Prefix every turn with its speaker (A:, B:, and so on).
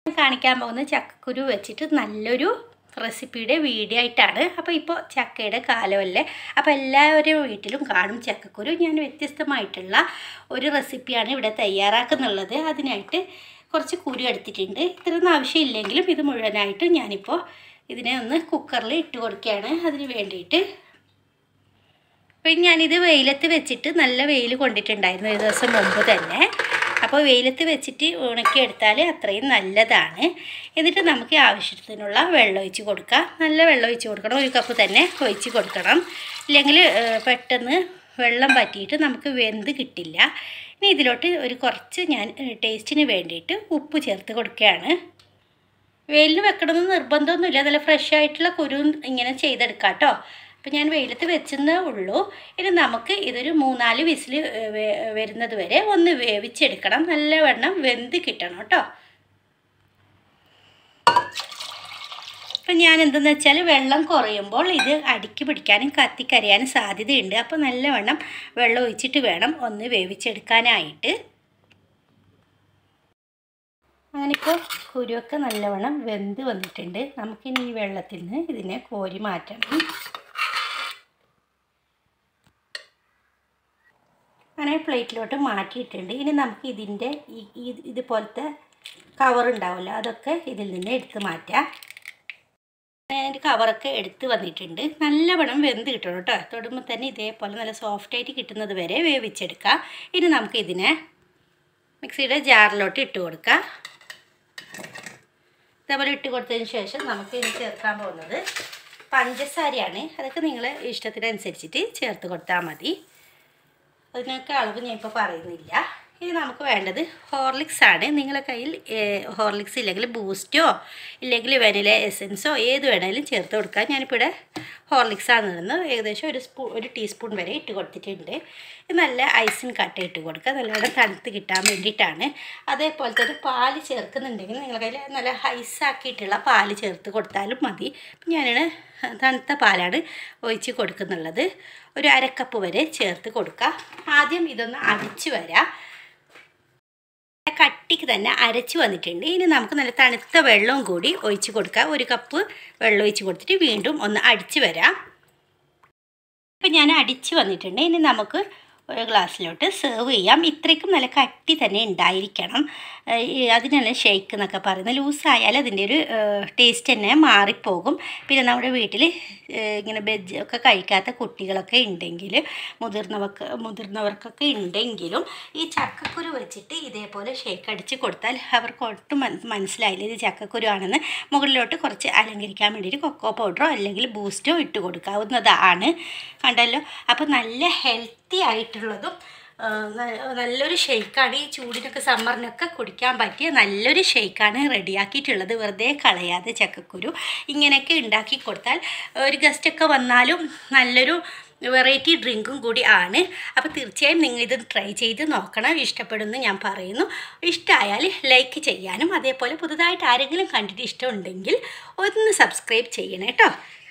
A: കാണിക്കാൻ പോകുന്ന ചക്കക്കുരു വെച്ചിട്ട് നല്ലൊരു റെസിപ്പിയുടെ വീഡിയോ ആയിട്ടാണ് അപ്പോൾ ഇപ്പോൾ ചക്കയുടെ കാലമല്ലേ അപ്പോൾ എല്ലാവരും വീട്ടിലും കാണും ചക്കക്കുരു ഞാൻ വ്യത്യസ്തമായിട്ടുള്ള ഒരു റെസിപ്പിയാണ് ഇവിടെ തയ്യാറാക്കുന്നുള്ളത് അതിനായിട്ട് കുറച്ച് കുരു എടുത്തിട്ടുണ്ട് ഇത്രയൊന്നും ആവശ്യമില്ലെങ്കിലും ഇത് മുഴുവനായിട്ട് ഞാനിപ്പോൾ ഇതിനെ ഒന്ന് കുക്കറിൽ ഇട്ട് കൊടുക്കുകയാണ് അതിന് വേണ്ടിയിട്ട് അപ്പം ഞാനിത് വെയിലത്ത് വെച്ചിട്ട് നല്ല വെയിൽ കൊണ്ടിട്ടുണ്ടായിരുന്നു ഒരു ദിവസം മുമ്പ് തന്നെ അപ്പോൾ വെയിലത്ത് വെച്ചിട്ട് ഉണക്കിയെടുത്താൽ അത്രയും നല്ലതാണ് എന്നിട്ട് നമുക്ക് ആവശ്യത്തിനുള്ള വെള്ളം ഒഴിച്ച് കൊടുക്കാം നല്ല വെള്ളം ഒഴിച്ച് കൊടുക്കണം ഒരു കപ്പ് തന്നെ ഒഴിച്ച് കൊടുക്കണം ഇല്ലെങ്കിൽ ഏഹ്, പെട്ടെന്ന് വെള്ളം പറ്റിയിട്ട് നമുക്ക് വെന്ത് കിട്ടില്ല ഇനി ഇതിലോട്ട് ഒരു കുറച്ച് ഞാൻ ഏഹ്, ടേസ്റ്റിന് വേണ്ടിയിട്ട് ഉപ്പ് ചേർത്ത് കൊടുക്കുകയാണ് വെയിലിന് വെക്കണമെന്ന് നിർബന്ധമൊന്നുമില്ല നല്ല ഫ്രഷ് ആയിട്ടുള്ള കുരു ഇങ്ങനെ ചെയ്തെടുക്കാം കേട്ടോ അപ്പം ഞാൻ വെയിലത്ത് വെച്ചെന്നേ ഉള്ളൂ ഇനി നമുക്ക് ഇതൊരു മൂന്നാല് വിസിൽ വരുന്നത് വരെ ഒന്ന് വേവിച്ചെടുക്കണം നല്ലവണ്ണം വെന്ത് കിട്ടണം കേട്ടോ അപ്പം ഞാൻ എന്തെന്ന് വെച്ചാൽ വെള്ളം കുറയുമ്പോൾ ഇത് അടുക്കി പിടിക്കാനും കത്തിക്കരിയാനും സാധ്യതയുണ്ട് അപ്പോൾ നല്ലവണ്ണം വെള്ളം ഒഴിച്ചിട്ട് വേണം ഒന്ന് വേവിച്ചെടുക്കാനായിട്ട് അങ്ങനെ ഇപ്പോൾ കുരുവൊക്കെ നല്ലവണ്ണം വെന്ത് വന്നിട്ടുണ്ട് നമുക്കിനി ഈ വെള്ളത്തിൽ നിന്ന് ഇതിനെ കോരി മാറ്റണം അങ്ങനെ പ്ലേറ്റിലോട്ട് മാറ്റിയിട്ടുണ്ട് ഇനി നമുക്ക് ഇതിൻ്റെ ഈ ഈ- ഇതുപോലത്തെ കവർ ഉണ്ടാവില്ല അതൊക്കെ ഇതിൽ നിന്ന് എടുത്ത് മാറ്റാം അതിൻ്റെ കവറൊക്കെ എടുത്ത് വന്നിട്ടുണ്ട് നല്ലവണ്ണം വെന്ത് കിട്ടണം കേട്ടോ തൊടുമ്പോൾ തന്നെ ഇതേപോലെ നല്ല സോഫ്റ്റായിട്ട് കിട്ടുന്നത് വരെ വേവിച്ചെടുക്കാം ഇനി നമുക്ക് ഇതിനെ മിക്സിയുടെ ജാറിലോട്ട് ഇട്ട് കൊടുക്കാം ഇതേപോലെ ഇട്ട് കൊടുത്തതിന് ശേഷം നമുക്ക് ഇനി ചേർക്കാൻ പോകുന്നത് പഞ്ചസാരയാണ് അതൊക്കെ നിങ്ങൾ ഇഷ്ടത്തിനനുസരിച്ചിട്ട് ചേർത്ത് കൊടുത്താൽ മതി അതിനൊക്കെ അളവ് ഞാൻ ഇപ്പോൾ പറയുന്നില്ല ഇനി നമുക്ക് വേണ്ടത് ഹോർലിക്സ് ആണ് നിങ്ങളുടെ കയ്യിൽ ഹോർലിക്സ് ഇല്ലെങ്കിൽ ബൂസ്റ്റോ ഇല്ലെങ്കിൽ വെനില എസൻസോ ഏത് വേണേലും ചേർത്ത് കൊടുക്കാം ഞാനിപ്പോൾ ഇവിടെ ഹോർലിക്സ് ആണ് നിന്ന് ഏകദേശം ഒരു സ്പൂ ഒരു ടീസ്പൂൺ വരെ ഇട്ട് കൊടുത്തിട്ടുണ്ട് ഇത് നല്ല ഐസിൻ കട്ട ഇട്ട് കൊടുക്കുക നല്ലോണം തണുത്ത് കിട്ടാൻ വേണ്ടിയിട്ടാണ് അതേപോലെ തന്നെ പാല് ചേർക്കുന്നുണ്ടെങ്കിൽ നിങ്ങളുടെ കയ്യിൽ നല്ല ഐസാക്കിയിട്ടുള്ള പാല് ചേർത്ത് കൊടുത്താലും മതി അപ്പം ഞാനാണ് തണുത്ത പാലാണ് ഒഴിച്ച് കൊടുക്കുന്നുള്ളത് ഒരു അരക്കപ്പ് വരെ ചേർത്ത് കൊടുക്കുക ആദ്യം ഇതൊന്ന് അടിച്ച് വരാം കട്ടിക്ക് തന്നെ അരച്ച് വന്നിട്ടുണ്ട് ഇനി നമുക്ക് നല്ല തണുത്ത വെള്ളവും കൂടി ഒഴിച്ച് കൊടുക്കാം ഒരു കപ്പ് വെള്ളം ഒഴിച്ച് കൊടുത്തിട്ട് വീണ്ടും ഒന്ന് അടിച്ച് വരാം ഇപ്പം ഞാൻ അടിച്ച് വന്നിട്ടുണ്ട് ഇനി നമുക്ക് ഒരു ഗ്ലാസ്സിലോട്ട് സെർവ് ചെയ്യാം ഇത്രയ്ക്കും നല്ല കട്ടി തന്നെ ഉണ്ടായിരിക്കണം ഏഹ് ഈ അതിനാണ് ഷേക്ക് എന്നൊക്കെ പറയുന്നത് ലൂസായാൽ അതിൻ്റെ ഒരു ടേസ്റ്റ് തന്നെ മാറിപ്പോകും പിന്നെ നമ്മുടെ വീട്ടിൽ ഇങ്ങനെ ബെജ് ഒക്കെ കഴിക്കാത്ത കുട്ടികളൊക്കെ ഉണ്ടെങ്കിൽ മുതിർന്നവർക്ക് മുതിർന്നവർക്കൊക്കെ ഉണ്ടെങ്കിലും ഈ ചക്കക്കുരു വെച്ചിട്ട് ഇതേപോലെ ഷേക്ക് അടിച്ച് കൊടുത്താൽ അവർക്ക് ഒട്ടും മന- മനസ്സിലായില്ല ഇത് ചക്കക്കുരു ആണെന്ന് മുകളിലോട്ട് കുറച്ച് അലങ്കരിക്കാൻ വേണ്ടിയിട്ട് കൊക്കോ പൗഡറോ അല്ലെങ്കിൽ ബൂസ്റ്റോ ഇട്ട് കൊടുക്കാവുന്നതാണ് കണ്ടല്ലോ അപ്പോൾ നല്ല ഹെൽത്തി ആയിട്ടുള്ളതും ആ, ന- നല്ലൊരു ഷെയ്ക്കാണ് ഈ ചൂടിനൊക്കെ സമ്മറിനൊക്കെ കുടിക്കാൻ പറ്റിയ നല്ലൊരു ഷെയ്ക്കാണ് റെഡിയാക്കിയിട്ടുള്ളത് വെറുതെ കളയാതെ ചക്കക്കുരു ഇങ്ങനെയൊക്കെ ഉണ്ടാക്കി കൊടുത്താൽ ഒരു ഗസ്റ്റൊക്കെ വന്നാലും നല്ലൊരു വെറൈറ്റി ഡ്രിങ്കും കൂടി ആണ് അപ്പോൾ തീർച്ചയായും നിങ്ങൾ ഇത് ട്രൈ ചെയ്ത് നോക്കണം ഇഷ്ടപ്പെടുമെന്ന് ഞാൻ പറയുന്നു ഇഷ്ടമായാൽ ലൈക്ക് ചെയ്യാനും അതേപോലെ പുതുതായിട്ട് ആരെങ്കിലും കണ്ടിട്ട് ഇഷ്ടമുണ്ടെങ്കിൽ ഒന്ന് സബ്സ്ക്രൈബ് ചെയ്യണേ കേട്ടോ